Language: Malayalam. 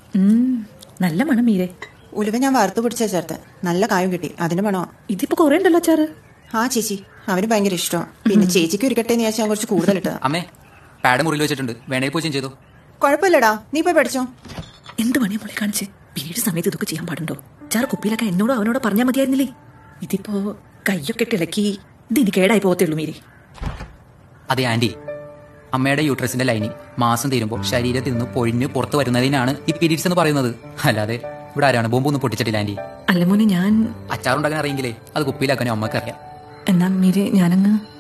ഉം, നല്ല മണം മീരെ ഉലുവ ഞാൻ വറുത്ത് പിടിച്ച ചേർത്ത് നല്ല കായും കിട്ടി അതിന് വേണോ ഇതിപ്പോ കൊറേ ഉണ്ടല്ലോ അച്ചാറ് ആ ചേച്ചി അവന് ഭയങ്കര ഇഷ്ടമാണ് പിന്നെ ചേച്ചിക്ക് ഒരുക്കട്ടെ എന്ന് ഞാൻ കുറച്ച് കൂടുതൽ ഇട്ടതാ അമ്മേ പാഡ് മുറിയിൽ വെച്ചിട്ടുണ്ട് വേണേ പോയി ചെയ്തോ കുഴപ്പമില്ലടാ നീ പോയി പഠിച്ചോ എന്ത് പണിയാ മോളെ കാണിച്ച് പീരീഡ് സമയത്ത് ഇതൊക്കെ ചെയ്യാൻ പാടുണ്ടോ ചാറ് കുപ്പിയിലൊക്കെ എന്നോടോ അവനോടോ പറഞ്ഞാൽ മതിയായിരുന്നില്ലേ ഇതിപ്പോ കയ്യൊക്കെ ഇട്ട് ഇളക്കി ഇതിന് കേടായി പോകത്തേ ഉള്ളൂ മീരെ അതെ ആന്റി അമ്മയുടെ യൂട്രസിന്റെ ലൈനിങ് മാസം തീരുമ്പോൾ ശരീരത്തിൽ നിന്ന് പൊഴിഞ്ഞ് പുറത്ത് വരുന്നതിനാണ് ഈ പീരീഡ്സ് എന്ന് പറയുന്നത് അല്ലാതെ ഇവിടെ ആരാണ് ബോംബൊന്നും പൊട്ടിച്ചിട്ടില്ല ആന്റി അല്ല മോനെ ഞാൻ അച്ചാറുണ്ടാക്കാൻ അറിയെങ്കിലേ അത് കുപ്പിയിലാക്കാനും അമ്മക്ക് അറിയാം എന്നാ മീരെ ഞാനങ്ങ്